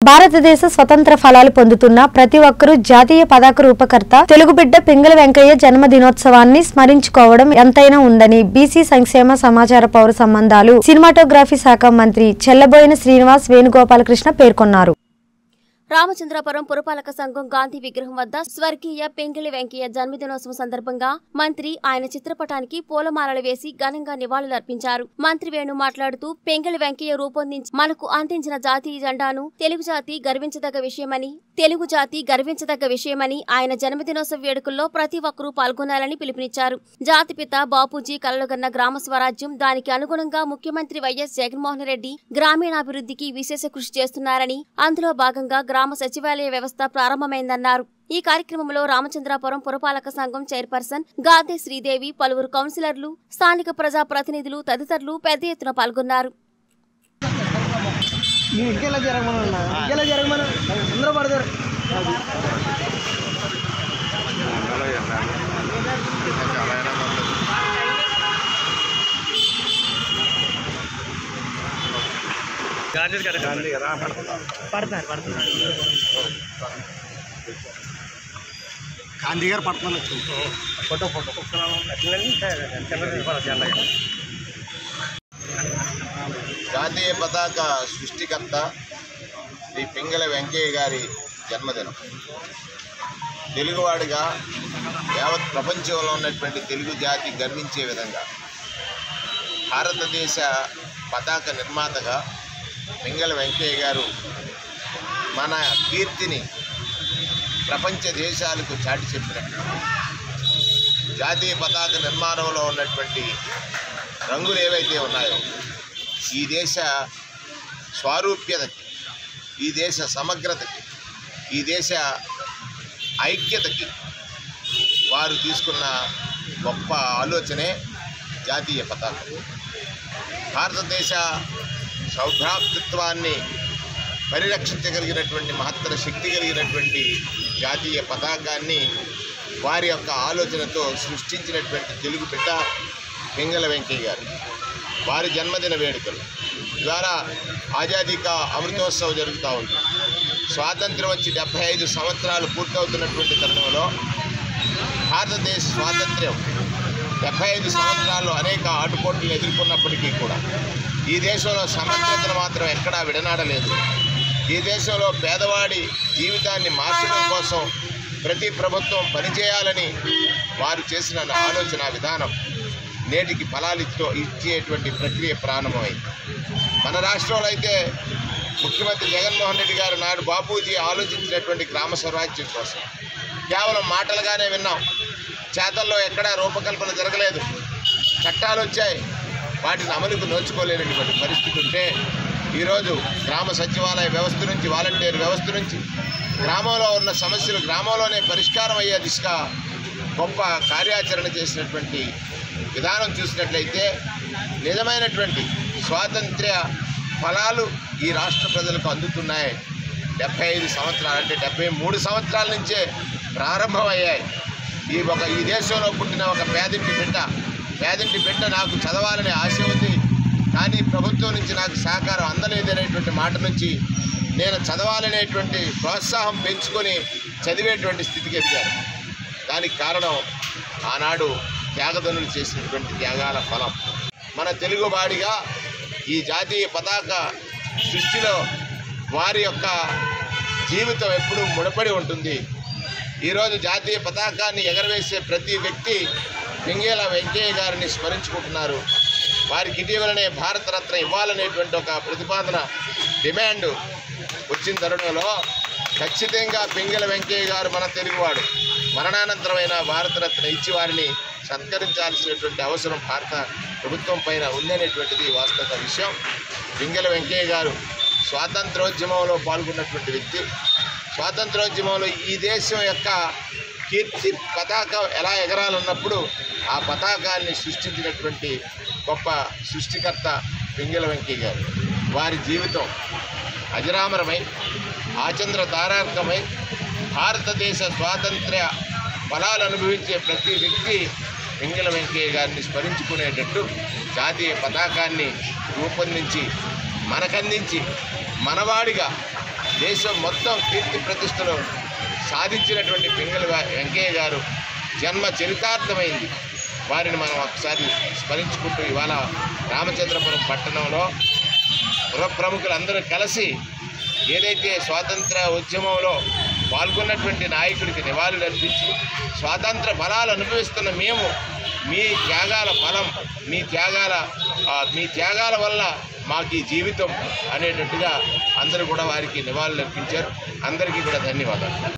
భారతదేశ స్వతంత్ర ఫలాలు పొందుతున్న ప్రతి ఒక్కరూ జాతీయ పతాక రూపకర్త తెలుగు బిడ్డ పింగళ వెంకయ్య జన్మదినోత్సవాన్ని స్మరించుకోవడం ఎంతైనా ఉందని బీసీ సంక్షేమ సమాచార పౌర సంబంధాలు సినిమాటోగ్రఫీ శాఖ మంత్రి చెల్లబోయిన శ్రీనివాస్ వేణుగోపాలకృష్ణ పేర్కొన్నారు రామచంద్రపురం పురపాలక సంఘం గాంధీ విగ్రహం వద్ద స్వర్గీయ పెంగిలి వెంకయ్య జన్మదినోత్సవం సందర్భంగా మంత్రి ఆయన చిత్రపటానికి పూలమాలలు వేసి ఘనంగా నివాళులర్పించారు మంత్రి వేణు మాట్లాడుతూ పెంగిలి వెంకయ్య రూపొందించి మనకు అందించిన జాతీయ జెండాను తెలుగు జాతి గర్వించదగ్గ విషయమని తెలుగు జాతి గర్వించదగ్గ విషయమని ఆయన జన్మదినోత్సవ వేడుకల్లో ప్రతి ఒక్కరూ పాల్గొనాలని పిలుపునిచ్చారు జాతిపిత బాపూజీ కలలుగన్న గ్రామ స్వరాజ్యం దానికి అనుగుణంగా ముఖ్యమంత్రి వైఎస్ జగన్మోహన్ రెడ్డి గ్రామీణాభివృద్ధికి విశేష కృషి చేస్తున్నారని అందులో భాగంగా గ్రామ సచివాలయ వ్యవస్థ ప్రారంభమైందన్నారు ఈ కార్యక్రమంలో రామచంద్రాపురం పురపాలక సంఘం చైర్పర్సన్ గాదే శ్రీదేవి పలువురు కౌన్సిలర్లు స్థానిక ప్రజా ప్రతినిధులు తదితరులు పెద్ద ఎత్తున పాల్గొన్నారు ನೀವು ఇంకెలా జరగమన్నా ఇంకెలా జరగమని అందరూ పడతారు పడతారు పడతారు గాంధీ గారు పడుతున్నారు ఫోటో ఫోటో జాతీయ పతాక సృష్టికర్త శ్రీ పింగళ వెంకయ్య గారి జన్మదినం తెలుగువాడిగా యావత్ ప్రపంచంలో ఉన్నటువంటి తెలుగు జాతి గర్వించే విధంగా భారతదేశ పతాక నిర్మాతగా పింగళ వెంకయ్య గారు మన కీర్తిని ప్రపంచ దేశాలకు చాటి చెప్పినట్టు జాతీయ పతాక నిర్మాణంలో ఉన్నటువంటి రంగులు ఏవైతే ఉన్నాయో ఈ దేశ స్వారూప్యతకి ఈ దేశ సమగ్రతకి ఈ దేశ ఐక్యతకి వారు తీసుకున్న గొప్ప ఆలోచనే జాతీయ పతాకం భారతదేశ సౌభ్రాతృత్వాన్ని పరిరక్షించగలిగినటువంటి మహత్తర శక్తి కలిగినటువంటి జాతీయ పతాకాన్ని వారి యొక్క ఆలోచనతో సృష్టించినటువంటి తెలుగు బిడ్డ పింగళ వెంకయ్య గారు వారి జన్మదిన వేడుకలు ద్వారా ఆజాదీ కా అమృతోత్సవం జరుగుతూ ఉంది స్వాతంత్రం వచ్చి డెబ్బై ఐదు సంవత్సరాలు పూర్తవుతున్నటువంటి తరుణంలో భారతదేశ స్వాతంత్ర్యం డెబ్బై ఐదు సంవత్సరాల్లో అనేక ఆటుపోట్లు ఎదుర్కొన్నప్పటికీ కూడా ఈ దేశంలో సమగ్రతను మాత్రం ఎక్కడా విడనాడలేదు ఈ దేశంలో పేదవాడి జీవితాన్ని మార్చడం కోసం ప్రతి ప్రభుత్వం పనిచేయాలని వారు చేసిన ఆలోచన విధానం నేటికి ఫలాలితో ఇచ్చేటువంటి ప్రక్రియ ప్రారంభమైంది మన రాష్ట్రంలో అయితే ముఖ్యమంత్రి జగన్మోహన్ రెడ్డి గారు నాడు బాపూజీ ఆలోచించినటువంటి గ్రామ స్వరాజ్యం కోసం కేవలం మాటలుగానే విన్నాం చేతల్లో ఎక్కడా రూపకల్పన జరగలేదు చట్టాలు వచ్చాయి వాటిని అమలుకు నోచుకోలేనటువంటి పరిస్థితి ఉంటే ఈరోజు గ్రామ సచివాలయ వ్యవస్థ నుంచి వాలంటీర్ వ్యవస్థ నుంచి గ్రామంలో ఉన్న సమస్యలు గ్రామంలోనే పరిష్కారం అయ్యే దిశగా గొప్ప కార్యాచరణ చేసినటువంటి విధానం చూసినట్లయితే నిజమైనటువంటి స్వాతంత్ర్య ఫలాలు ఈ రాష్ట్ర ప్రజలకు అందుతున్నాయి డెబ్బై ఐదు సంవత్సరాలు అంటే డెబ్బై మూడు సంవత్సరాల నుంచే ప్రారంభమయ్యాయి ఈ ఒక ఈ దేశంలో పుట్టిన ఒక పేదింటి బిడ్డ పేదింటి బిడ్డ నాకు చదవాలనే ఆశ ఉంది కానీ ప్రభుత్వం నుంచి నాకు సహకారం అందలేదనేటువంటి మాట నుంచి నేను చదవాలనేటువంటి ప్రోత్సాహం పెంచుకొని చదివేటువంటి స్థితికి ఎదిగాను దానికి కారణం ఆనాడు త్యాగదనులు చేసినటువంటి త్యాగాల ఫలం మన తెలుగువాడిగా ఈ జాతీయ పతాక సృష్టిలో వారి యొక్క జీవితం ఎప్పుడూ ముడిపడి ఉంటుంది ఈరోజు జాతీయ పతాకాన్ని ఎగరవేసే ప్రతి వ్యక్తి పింగేల వెంకయ్య గారిని స్మరించుకుంటున్నారు వారికి ఇటీవలనే భారతరత్న ఇవ్వాలనేటువంటి ఒక ప్రతిపాదన డిమాండ్ వచ్చిన తరుణంలో ఖచ్చితంగా పింగళ వెంకయ్య గారు మన తెలుగువాడు మరణానంతరమైన భారతరత్న ఇచ్చి వారిని సత్కరించాల్సినటువంటి అవసరం భారత ప్రభుత్వం పైన ఉందనేటువంటిది వాస్తవ విషయం పింగళ వెంకయ్య గారు స్వాతంత్రోద్యమంలో పాల్గొన్నటువంటి వ్యక్తి స్వాతంత్రోద్యమంలో ఈ దేశం యొక్క కీర్తి పతాకం ఎలా ఎగరాలన్నప్పుడు ఆ పతాకాన్ని సృష్టించినటువంటి గొప్ప సృష్టికర్త పింగళ వెంకయ్య గారు వారి జీవితం అజరామరమై ఆచంద్ర తారార్కమై భారతదేశ స్వాతంత్ర్య ఫలాలు అనుభవించే ప్రతి వ్యక్తి పింగళ వెంకయ్య గారిని స్మరించుకునేటట్టు జాతీయ పతాకాన్ని రూపొందించి మనకందించి మనవాడిగా దేశం మొత్తం కీర్తి ప్రతిష్టలు సాధించినటువంటి పింగళ వెంకయ్య గారు జన్మ చరితార్థమైంది వారిని మనం ఒకసారి స్మరించుకుంటూ ఇవాళ రామచంద్రపురం పట్టణంలో పుర ప్రముఖులందరూ కలిసి ఏదైతే స్వాతంత్ర ఉద్యమంలో పాల్గొన్నటువంటి నాయకుడికి నివాళులు అర్పించి స్వాతంత్ర ఫలాలు అనుభవిస్తున్న మేము మీ త్యాగాల ఫలం మీ త్యాగాల ఆ, మీ త్యాగాల వల్ల మాకు ఈ జీవితం అనేటట్టుగా అందరూ కూడా వారికి నివాళులు అర్పించారు అందరికీ కూడా ధన్యవాదాలు